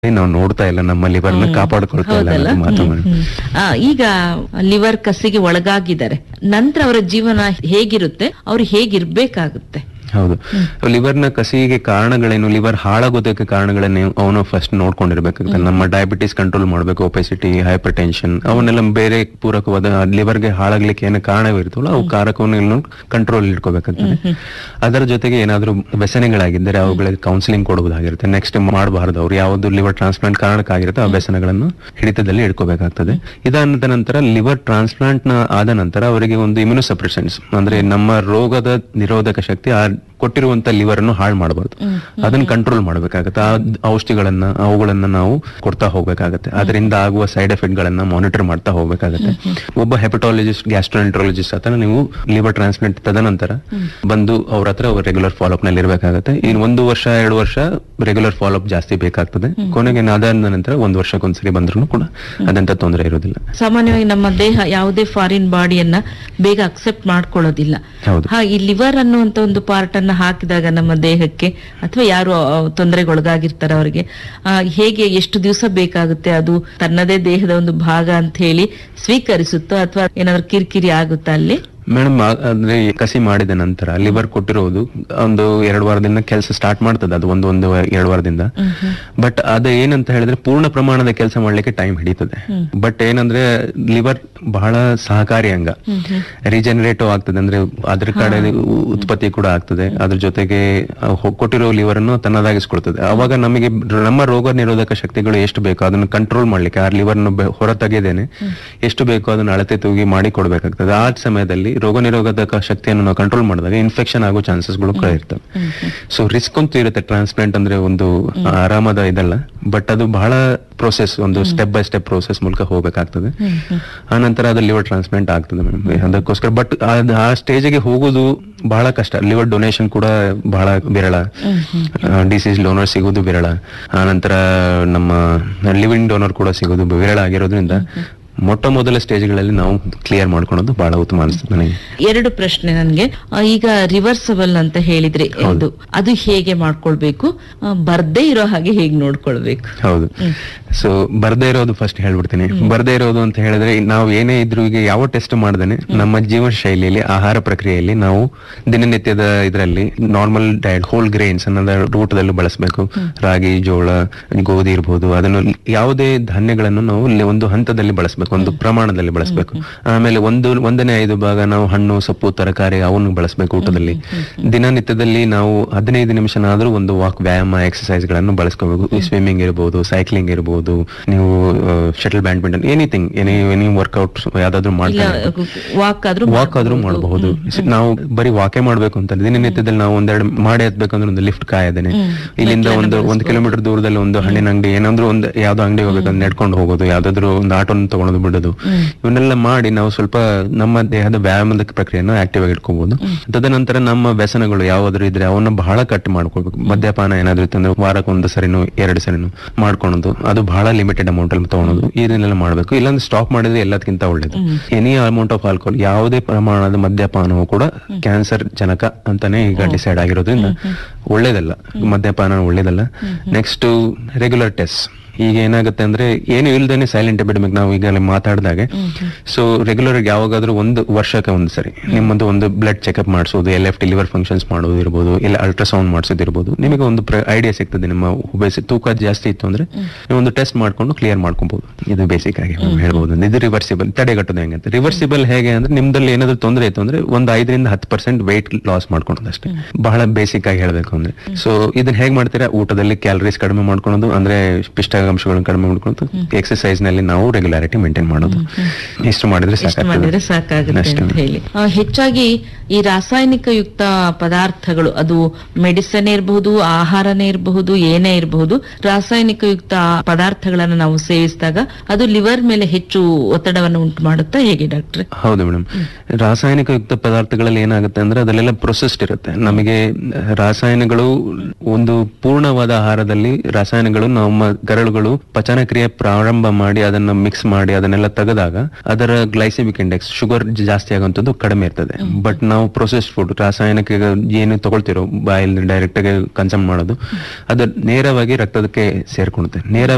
ನಾವು ನೋಡ್ತಾ ಇಲ್ಲ ನಮ್ಮ ಲಿವರ್ನ ಕಾಪಾಡ್ಕೊಳ್ತಾ ಇಲ್ಲ ಹೌದಲ್ಲ ಅನ್ನೋದು ಮಾತು ಹ್ಮ್, ಮೇಡಮ್. ಹ್ಮ್. ಆ, ಈಗ ಲಿವರ್ ಕಸಿಗೆ ಒಳಗಾಗಿದ್ದಾರೆ ನಂತರ ಅವರ ಜೀವನ ಹೇಗಿರುತ್ತೆ ಅವ್ರು ಹೇಗಿರ್ಬೇಕಾಗುತ್ತೆ ಹೌದು ಲಿವರ್ನ ಕಸಿಗೆ ಕಾರಣಗಳೇನು ಲಿವರ್ ಹಾಳಾಗೋದಕ್ಕೆ ಕಾರಣಗಳೇನು ಅವನು ಫಸ್ಟ್ ನೋಡ್ಕೊಂಡಿರ್ಬೇಕಾಗುತ್ತೆ ನಮ್ಮ ಡಯಾಬಿಟಿಸ್ ಕಂಟ್ರೋಲ್ ಮಾಡ್ಬೇಕು ಒಪೆಸಿಟಿ ಹೈಪರ್ ಟೆನ್ಷನ್ ಅವನ್ನೆಲ್ಲ ಬೇರೆ ಪೂರಕವಾದ ಲಿವರ್ಗೆ ಹಾಳಾಗ್ಲಿಕ್ಕೆ ಏನು ಕಾರಣವಿರ್ತವಲ್ಲ ಅವು ಕಾರಕವನ್ನು ಕಂಟ್ರೋಲ್ ಇಟ್ಕೋಬೇಕಾಗ್ತದೆ ಅದರ ಜೊತೆಗೆ ಏನಾದ್ರೂ ವ್ಯಸನಗಳಾಗಿದ್ದರೆ ಅವುಗಳಿಗೆ ಕೌನ್ಸಿಲಿಂಗ್ ಕೊಡುವುದಾಗಿರುತ್ತೆ ನೆಕ್ಸ್ಟ್ ಮಾಡಬಾರದು ಅವ್ರು ಯಾವ್ದು ಲಿವರ್ ಟ್ರಾನ್ಸ್ಪ್ಲಾಂಟ್ ಕಾರಣಕ್ಕಾಗಿರುತ್ತೆ ಆ ವ್ಯಸನಗಳನ್ನು ಹಿಡಿತದಲ್ಲಿ ಇಟ್ಕೋಬೇಕಾಗ್ತದೆ ಇದಾದ ನಂತರ ಲಿವರ್ ಟ್ರಾನ್ಸ್ಪ್ಲಾಂಟ್ ನ ಆದ ನಂತರ ಅವರಿಗೆ ಒಂದು ಇಮ್ಯುನೋ ಸಪ್ರೆಷನ್ಸ್ ಅಂದ್ರೆ ನಮ್ಮ ರೋಗದ ನಿರೋಧಕ ಶಕ್ತಿ ಆ ಕೊಟ್ಟಿರುವಂತ ಲಿವರ್ ಅನ್ನು ಹಾಳು ಮಾಡಬಾರ್ದು ಅದನ್ನ ಕಂಟ್ರೋಲ್ ಮಾಡಬೇಕಾಗತ್ತೆ ಆ ಔಷಧಿಗಳನ್ನ ಅವುಗಳನ್ನ ನಾವು ಕೊಡ್ತಾ ಹೋಗ್ಬೇಕಾಗತ್ತೆ ಅದರಿಂದ ಆಗುವ ಸೈಡ್ ಎಫೆಕ್ಟ್ ಗಳನ್ನ ಮಾನಿಟರ್ ಮಾಡ್ತಾ ಹೋಗ್ಬೇಕಾಗತ್ತೆ ಒಬ್ಬ ಹೆಪಟಾಲಜಿಸ್ಟ್ ಗ್ಯಾಸ್ಟ್ರೋಎಂಟ್ರಾಲಜಿಸ್ಟ್ ಹತ್ರ ನೀವು ಲಿವರ್ ಟ್ರಾನ್ಸ್ಪ್ಲಾಂಟ್ ತದನಂತರ ಬಂದು ಅವ್ರ ಹತ್ರ ರೆಗ್ಯುಲರ್ ಫಾಲೋಅಪ್ ನಲ್ಲಿ ಇರಬೇಕಾಗತ್ತೆ ಇನ್ ಒಂದು ವರ್ಷ ಎರಡು ವರ್ಷ ರೆಗ್ಯುಲರ್ ಫಾಲೋಅಪ್ ಜಾಸ್ತಿ ಬೇಕಾಗ್ತದೆ ಕೊನೆಗೆ ಅದಾದ ನಂತರ ಒಂದು ವರ್ಷಕ್ಕೊಂದ್ಸರಿ ಬಂದ್ರು ಕೂಡ ಅದಂತ ತೊಂದರೆ ಇರೋದಿಲ್ಲ ಸಾಮಾನ್ಯವಾಗಿ ನಮ್ಮ ದೇಹ ಯಾವುದೇ ಫಾರಿನ್ ಬಾಡಿಯನ್ನ ಬೇಗ ಅಕ್ಸೆಪ್ಟ್ ಮಾಡ್ಕೊಳ್ಳೋದಿಲ್ಲ ಹೌದು ಹಾ ಈ ಲಿವರ್ ಅನ್ನುವಂತ ಒಂದು ಪಾರ್ಟ್ ಅನ್ನ ಹಾಕಿದಾಗ ನಮ್ಮ ದೇಹಕ್ಕೆ ಅಥವಾ ಯಾರು ಆ, ತೊಂದರೆಗೊಳಗಾಗಿರ್ತಾರೆ ಅವರಿಗೆ ಆ, ಹೇಗೆ ಎಷ್ಟು ದಿವಸ ಬೇಕಾಗುತ್ತೆ ಅದು ತನ್ನದೇ ದೇಹದ ಒಂದು ಭಾಗ ಅಂತ ಹೇಳಿ ಸ್ವೀಕರಿಸುತ್ತೋ ಅಥವಾ ಏನಾದ್ರು ಕಿರಿಕಿರಿ ಆಗುತ್ತಾ ಅಲ್ಲಿ ಮೇಡಮ್ ಅಂದ್ರೆ ಈ ಕಸಿ ಮಾಡಿದ ನಂತರ ಲಿವರ್ ಕೊಟ್ಟಿರೋದು ಒಂದು ಎರಡು ವಾರದಿಂದ ಕೆಲಸ ಸ್ಟಾರ್ಟ್ ಮಾಡ್ತದೆ ಅದು ಒಂದು ಒಂದು ಎರಡು ವಾರದಿಂದ ಬಟ್ ಅದು ಏನಂತ ಹೇಳಿದ್ರೆ ಪೂರ್ಣ ಪ್ರಮಾಣದ ಕೆಲಸ ಮಾಡ್ಲಿಕ್ಕೆ ಟೈಮ್ ಹಿಡಿತದೆ ಬಟ್ ಏನಂದ್ರೆ ಲಿವರ್ ಬಹಳ ಸಹಕಾರಿ ಅಂಗ ರೀಜನರೇಟಿವ್ ಆಗ್ತದೆ ಅಂದ್ರೆ ಅದ್ರ ಕಡೆ ಉ- ಉತ್ಪತ್ತಿ ಕೂಡ ಆಗ್ತದೆ ಅದ್ರ ಜೊತೆಗೆ ಆ ಹೊ- ಕೊಟ್ಟಿರೋ ಲಿವರ್ ಅನ್ನು ತನ್ನದಾಗಿಸ್ಕೊಳ್ತದೆ ಅವಾಗ ನಮಗೆ ನಮ್ಮ ರೋಗ ನಿರೋಧಕ ಶಕ್ತಿಗಳು ಎಷ್ಟು ಬೇಕೋ ಅದನ್ನು ಕಂಟ್ರೋಲ್ ಮಾಡ್ಲಿಕ್ಕೆ ಆ ಲಿವರ್ ಹೊರ ತೆಗೆದೇನೆ ಎಷ್ಟು ಬೇಕೋ ಅದನ್ನ ಅಳತೆ ತೂಗಿ ಮಾಡಿ ಕೊಡ್ಬೇಕಾಗ್ತದೆ ಆ ಸಮಯದಲ್ಲಿ ರೋಗ ನಿರೋಧಕ ಶಕ್ತಿಯನ್ನು ನಾವು ಕಂಟ್ರೋಲ್ ಮಾಡಿದಾಗ ಇನ್ಫೆಕ್ಷನ್ ಆಗೋ ಚಾನ್ಸಸ್ಗಳು ಕೂಡ ಇರ್ತವೆ ಸೊ ರಿಸ್ಕ್ ಅಂತೂ ಇರುತ್ತೆ ಟ್ರಾನ್ಸ್ಪ್ಲಾಂಟ್ ಅಂದ್ರೆ ಒಂದು ಆರಾಮದ ಇದಲ್ಲ ಬಟ್ ಅದು ಬಹಳ ಪ್ರೋಸೆಸ್ ಒಂದು ಸ್ಟೆಪ್ ಬೈ ಸ್ಟೆಪ್ ಪ್ರೋಸೆಸ್ ಮೂಲಕ ಹೋಗ್ಬೇಕಾಗ್ತದೆ ಆ ನಂತರ ಅದು ಲಿವರ್ ಟ್ರಾನ್ಸ್ಪ್ಲಾಂಟ್ ಆಗ್ತದೆ ಮೇಡಮ್ ಅದಕ್ಕೋಸ್ಕರ ಬಟ್ ಆ ಸ್ಟೇಜಿಗೆ ಹೋಗೋದು ಬಹಳ ಕಷ್ಟ ಲಿವರ್ ಡೊನೇಷನ್ ಕೂಡ ಬಹಳ ವಿರಳ ಡಿಸೀಸ್ ಡೋನರ್ ಸಿಗೋದು ವಿರಳ ಆ ನಂತರ ನಮ್ಮ ಲಿವಿಂಗ್ ಡೋನರ್ ಕೂಡ ಸಿಗೋದು ವಿರಳ ಆಗಿರೋದ್ರಿಂದ ಮೊಟ್ಟ ಮೊದಲ ಸ್ಟೇಜ್ಗಳಲ್ಲಿ ನಾವು ಕ್ಲಿಯರ್ ಮಾಡ್ಕೊಳೋದು ಬಹಳ ಉತ್ತಮ ಅನಿಸ್ತದೆ ನನಗೆ ಎರಡು ಪ್ರಶ್ನೆ ನನ್ಗೆ ಆ, ಈಗ ರಿವರ್ಸಬಲ್ ಅಂತ ಹೇಳಿದ್ರಿ ಎಂದು ಅದು ಹೇಗೆ ಮಾಡ್ಕೊಳ್ಬೇಕು ಆ, ಬರ್ದೇ ಇರೋ ಹಾಗೆ ಹೇಗೆ ನೋಡ್ಕೊಳ್ಬೇಕು ಹೌದು ಸೊ ಬರ್ದೇ ಇರೋದು ಫಸ್ಟ್ ಹೇಳ್ಬಿಡ್ತೀನಿ ಬರ್ದೇ ಇರೋದು ಅಂತ ಹೇಳಿದ್ರೆ ನಾವು ಏನೇ ಇದ್ರು ಈಗ ಯಾವ ಟೆಸ್ಟ್ ಮಾಡ್ದೇನೆ ನಮ್ಮ ಜೀವನ ಶೈಲಿಯಲ್ಲಿ ಆಹಾರ ಪ್ರಕ್ರಿಯೆಯಲ್ಲಿ ನಾವು ದಿನನಿತ್ಯದ ಇದರಲ್ಲಿ ನಾರ್ಮಲ್ ಡಯಟ್ ಹೋಲ್ ಗ್ರೇನ್ಸ್ ಅನ್ನೋದ ಊಟದಲ್ಲೂ ಬಳಸಬೇಕು ರಾಗಿ ಜೋಳ ಗೋಧಿ ಇರ್ಬೋದು ಅದನ್ನು ಯಾವುದೇ ಧಾನ್ಯಗಳನ್ನು ನಾವು ಇಲ್ಲಿ ಒಂದು ಹಂತದಲ್ಲಿ ಬಳಸಬೇಕು ಒಂದು ಪ್ರಮಾಣದಲ್ಲಿ ಬಳಸಬೇಕು ಆಮೇಲೆ ಒಂದು ಒಂದನೇ ಐದು ಭಾಗ ನಾವು ಹಣ್ಣು ಸೊಪ್ಪು ತರಕಾರಿ ಅವನ್ನು ಬಳಸಬೇಕು ಊಟದಲ್ಲಿ ದಿನನಿತ್ಯದಲ್ಲಿ ನಾವು ಹದಿನೈದು ನಿಮಿಷನಾದ್ರೂ ಒಂದು ವಾಕ್ ವ್ಯಾಯಾಮ ಎಕ್ಸರ್ಸೈಸ್ ಗಳನ್ನು ಬಳಸ್ಕೋಬೇಕು ಸ್ವಿಮ್ಮಿಂಗ್ ಇರಬಹುದು ಸೈಕ್ಲಿಂಗ್ ಇರಬಹುದು ನೀವು shuttle badminton anything any any workout ಯಾವ್ದಾದ್ರು ಇಲ್ಲ ಮಾಡ್ತಾ ವಾಕ್ ಆದ್ರೂ ವಾಕ್ ಆದ್ರೂ ಮಾಡಬಹುದು ನಾವು ಬರೀ ವಾಕೆ ಮಾಡ್ಬೇಕು ಅಂತ ದಿನನಿತ್ಯದಲ್ಲಿ ನಾವು ಒಂದೆರಡು ಮಾಡಿ ಹತ್ಬೇಕಂದ್ರೆ ಒಂದು ಲಿಫ್ಟ್ ಕಾಯದೇನೆ ಇಲ್ಲಿಂದ ಒಂದು ಒಂದು ಕಿಲೋಮೀಟರ್ ದೂರದಲ್ಲಿ ಒಂದು ಹಣ್ಣಿನ ಅಂಗಡಿ ಏನಾದ್ರೂ ಒಂದು ಯಾವ್ದೋ ಅಂಗಡಿ ಹೋಗ್ಬೇಕಂದ್ರೆ ನಡ್ಕೊಂಡು ಹೋಗೋದು ಯಾವ್ದಾದ್ರು ಒಂದು ಆಟೋನ ತಗೊಳೋದು ಬಿಡೋದು ಇವನ್ನೆಲ್ಲ ಮಾಡಿ ನಾವು ಸ್ವಲ್ಪ ನಮ್ಮ ದೇಹದ ವ್ಯಾಯಾಮದ ಪ್ರಕ್ರಿಯೆಯನ್ನು ಆಕ್ಟಿವ್ ಆಗಿ ಇಟ್ಕೋಬಹುದು ತದನಂತರ ನಮ್ಮ ವ್ಯಸನಗಳು ಯಾವ್ದಾದ್ರು ಇದ್ರೆ ಅವನ್ನ ಬಹಳ ಕಟ್ ಮಾಡ್ಕೊಳ್ಬೇಕು ಮದ್ಯಪಾನ ಏನಾದ್ರು ಇತ್ತಂದ್ರೆ ವಾರಕ್ಕೆ ಒಂದು ಸರಿನೂ ಎರಡು ಸರಿನೂ ಮಾಡ್ಕೊಳೋದು ಅದು ಬಹಳ ಲಿಮಿಟೆಡ್ ಅಮೌಂಟ್ ಅಲ್ಲಿ ತಗೊಳೋದು ಇದನ್ನೆಲ್ಲ ಮಾಡ್ಬೇಕು ಇಲ್ಲಾಂದ್ರೆ ಸ್ಟಾಪ್ ಮಾಡಿದ್ರೆ ಎಲ್ಲದಕ್ಕಿಂತ ಒಳ್ಳೇದು ಎನಿ ಅಮೌಂಟ್ ಆಫ್ ಆಲ್ಕೋಹಾಲ್ ಯಾವುದೇ ಪ್ರಮಾಣದ ಮದ್ಯಪಾನವು ಕೂಡ ಕ್ಯಾನ್ಸರ್ ಜನಕ ಅಂತಾನೆ ಈಗ ಡಿಸೈಡ್ ಆಗಿರೋದ್ರಿಂದ ಒಳ್ಳೇದಲ್ಲ ಮದ್ಯಪಾನ ಒಳ್ಳೇದಲ್ಲ ನೆಕ್ಸ್ಟ್ ರೆಗ್ಯುಲರ್ ಟೆಸ್ಟ್ ಈಗ ಏನಾಗುತ್ತೆ ಅಂದ್ರೆ ಏನು ಇಲ್ದೇನೆ ಸೈಲೆಂಟ್ ಎಪಿಡೆಮಿಕ್ ನಾವು ಈಗ ಮಾತಾಡಿದಾಗೆ ಸೊ ರೆಗ್ಯುಲರ್ ಯಾವಾಗಾದ್ರೂ ಒಂದು ವರ್ಷಕ್ಕೆ ಒಂದು ಸರಿ ನಿಮ್ಮದು ಒಂದು ಬ್ಲಡ್ ಚೆಕ್ಅಪ್ ಮಾಡಿಸೋದು L F T liver functions ಮಾಡೋದು ಇರ್ಬೋದು ಇಲ್ಲ ಅಲ್ಟ್ರಾಸೌಂಡ್ ಮಾಡಿಸೋದಿರ್ಬೋದು ನಿಮಗೆ ಒಂದು ಐಡಿಯಾ ಸಿಗ್ತದೆ ನಿಮ್ಮ ಉಬೇಸಿ ತೂಕ ಜಾಸ್ತಿ ಇತ್ತು ಅಂದ್ರೆ ನೀವು ಒಂದು ಟೆಸ್ಟ್ ಮಾಡ್ಕೊಂಡು ಕ್ಲಿಯರ್ ಮಾಡ್ಕೊಬಹುದು ಇದು ಬೇಸಿಕ್ ಆಗಿ ನಾವು ಹೇಳ್ಬೋದು ಇದು ರಿವರ್ಸಿಬಲ್ ತಡೆಗಟ್ಟೋದು ಹೆಂಗೆ ಅಂತ ರಿವರ್ಸಿಬಲ್ ಹೇಗೆ ಅಂದ್ರೆ ನಿಮ್ದಲ್ಲಿ ಏನಾದ್ರು ತೊಂದರೆ ಇತ್ತು ಅಂದ್ರೆ ಒಂದು ಐದರಿಂದ ಹತ್ತು ಪರ್ಸೆಂಟ್ weight ಲಾಸ್ ಮಾಡ್ಕೊಳೋದು ಅಷ್ಟೇ ಬಹಳ ಬೇಸಿಕ್ ಆಗಿ ಹೇಳ್ಬೇಕು ಅಂದ್ರೆ ಸೊ ಇದನ್ನ ಹೇಗ್ ಮಾಡ್ತೀರಾ ಊಟದಲ್ಲಿ ಕ್ಯಾಲರೀಸ್ ಕಡಿಮೆ ಮಾಡ್ಕೊಳೋದು ಅಂದ್ರೆ ಪಿಷ್ಟಾಂಶಗಳನ್ನು ಕಡಿಮೆ ಮಾಡ್ಕೊಳೋದು ಎಕ್ಸರ್ಸೈಸ್ ನಲ್ಲಿ ನಾವು ರೆಗ್ಯುಲಾರಿಟಿ ಮೇಂಟೈನ್ ಮಾಡೋದು ಇಷ್ಟು ಮಾಡಿದ್ರೆ ಇಷ್ಟು ಮಾಡಿದ್ರೆ ಸಾಕಾಗುತ್ತೆ ಅಷ್ಟೇ ಅಂತ ಹೇಳಿ ಆ, ಹೆಚ್ಚಾಗಿ ಈ ರಾಸಾಯನಿಕ ಯುಕ್ತ ಪದಾರ್ಥಗಳು ಅದು ಮೆಡಿಸನ್ ಇರಬಹುದು ಆಹಾರನೇ ಇರಬಹುದು ಏನೇ ಇರಬಹುದು ರಾಸಾಯನಿಕ ಯುಕ್ತ ಪದಾರ್ಥಗಳನ್ನ ನಾವು ಸೇವಿಸಿದಾಗ ಅದು ಲಿವರ್ ಮೇಲೆ ಹೆಚ್ಚು ಒತ್ತಡವನ್ನು ಉಂಟು ಮಾಡುತ್ತಾ ಹೇಗೆ ಡಾಕ್ಟ್ರೆ ಹೌದು ಮೇಡಮ್ ರಾಸಾಯನಿಕ ಯುಕ್ತ ಪದಾರ್ಥಗಳಲ್ಲಿ ಏನಾಗುತ್ತೆ ಅಂದ್ರೆ ಅದರಲ್ಲೆಲ್ಲ ಪ್ರೊಸೆಸ್ಡ್ ಇರುತ್ತೆ ನಮಗೆ ರಾಸಾಯನಗಳು ಒಂದು ಪೂರ್ಣವಾದ ಆಹಾರದಲ್ಲಿ ರಾಸಾಯನಗಳು ನಮ್ಮ ಕರಳುಗಳು ಪಚನ ಕ್ರಿಯೆ ಪ್ರಾರಂಭ ಮಾಡಿ ಅದನ್ನ ಮಿಕ್ಸ್ ಮಾಡಿ ಅದನ್ನೆಲ್ಲ ತೆಗೆದಾಗ ಅದರ ಗ್ಲೈಸೆಮಿಕ್ ಇಂಡೆಕ್ಸ್ ಶುಗರ್ ಜಾಸ್ತಿ ಆಗುವಂಥದ್ದು ಕಡಿಮೆ ಇರ್ತದೆ ಬಟ್ ನಾವು ಪ್ರೊಸೆಸ್ಡ್ ಫುಡ್ ರಾಸಾಯನಿಕ ಏನು ತಗೊಳ್ತಿರೋ ಬಾಯಲ್ಲಿ ಡೈರೆಕ್ಟ್ ಆಗಿ ಕನ್ಸಮ್ ಮಾಡೋದು ಅದು ನೇರವಾಗಿ ರಕ್ತದಕ್ಕೆ ಸೇರ್ಕೊಳುತ್ತೆ ನೇರ